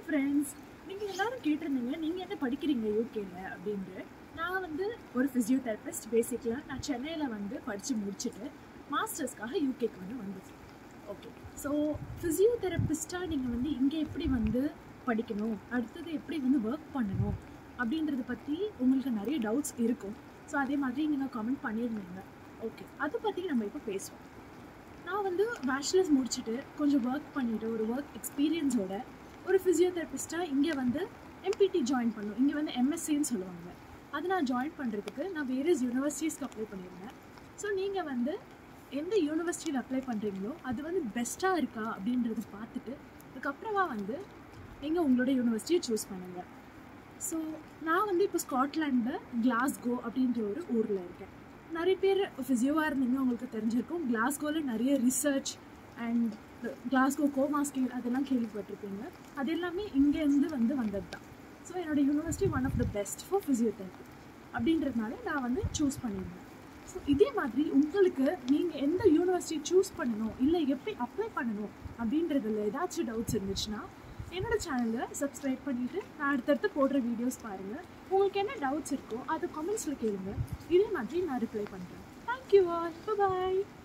friends நீங்கள் எல்லாரும் கேட்டிருந்தீங்க நீங்கள் என்ன படிக்கிறீங்க யூகேல அப்படின்ட்டு நான் வந்து ஒரு ஃபிசியோதெரபிஸ்ட் பேசிக்கலாக நான் சென்னையில் வந்து படித்து முடிச்சுட்டு மாஸ்டர்ஸ்க்காக யூகேக்கு வந்து வந்துச்சு ஓகே ஸோ ஃபிசியோதெரபிஸ்ட்டாக நீங்கள் வந்து இங்கே எப்படி வந்து படிக்கணும் அடுத்தது எப்படி வந்து ஒர்க் பண்ணணும் அப்படின்றத பற்றி உங்களுக்கு நிறைய டவுட்ஸ் இருக்கும் ஸோ அதே மாதிரி நீங்கள் கமெண்ட் பண்ணியிருந்தீங்க ஓகே அதை பற்றி நம்ம இப்போ பேசுவோம் நான் வந்து பேச்சுலர்ஸ் முடிச்சுட்டு கொஞ்சம் ஒர்க் பண்ணிவிட்டு ஒரு ஒர்க் எக்ஸ்பீரியன்ஸோட ஒரு ஃபிசியோதெரபிஸ்ட்டாக இங்கே வந்து எம்பிடி ஜாயின் பண்ணும் இங்கே வந்து எம்எஸ்சின்னு சொல்லுவாங்க அது நான் ஜாயின் பண்ணுறதுக்கு நான் வேரியஸ் யூனிவர்சிட்டிஸ்க்கு அப்ளை பண்ணியிருந்தேன் ஸோ நீங்கள் வந்து எந்த யூனிவர்சிட்டியில் அப்ளை பண்ணுறீங்களோ அது வந்து பெஸ்ட்டாக இருக்கா அப்படின்றத பார்த்துட்டு அதுக்கப்புறமா வந்து நீங்கள் உங்களோட யூனிவர்சிட்டியை சூஸ் பண்ணுங்கள் ஸோ நான் வந்து இப்போ ஸ்காட்லாண்டில் கிளாஸ்கோ அப்படின்ற ஒரு ஊரில் இருக்கேன் நிறைய பேர் ஃபிசியோவாக இருந்தீங்க உங்களுக்கு தெரிஞ்சிருக்கும் கிளாஸ்கோவில் நிறைய research and Glasgow coma scale அதெல்லாம் கேள்விப்பட்டிருப்பீங்க அது எல்லாமே இங்கேருந்து வந்து வந்தது தான் ஸோ என்னோட university one of the best for physiotherapy அப்படின்றதுனால நான் வந்து சூஸ் பண்ணியிருந்தேன் ஸோ இதே மாதிரி உங்களுக்கு நீங்கள் எந்த யூனிவர்சிட்டி சூஸ் பண்ணணும் இல்லை எப்படி அப்ளை பண்ணணும் அப்படின்றதுல ஏதாச்சும் டவுட்ஸ் இருந்துச்சுன்னா என்னோட சேனலை சப்ஸ்கிரைப் பண்ணிவிட்டு நான் அடுத்தடுத்து போடுற வீடியோஸ் பாருங்கள் உங்களுக்கு என்ன டவுட்ஸ் இருக்கோ அதை கமெண்ட்ஸில் கேளுங்க இதே மாதிரி நான் ரிப்ளை பண்ணுறேன் தேங்க்யூ ஆல் பாய்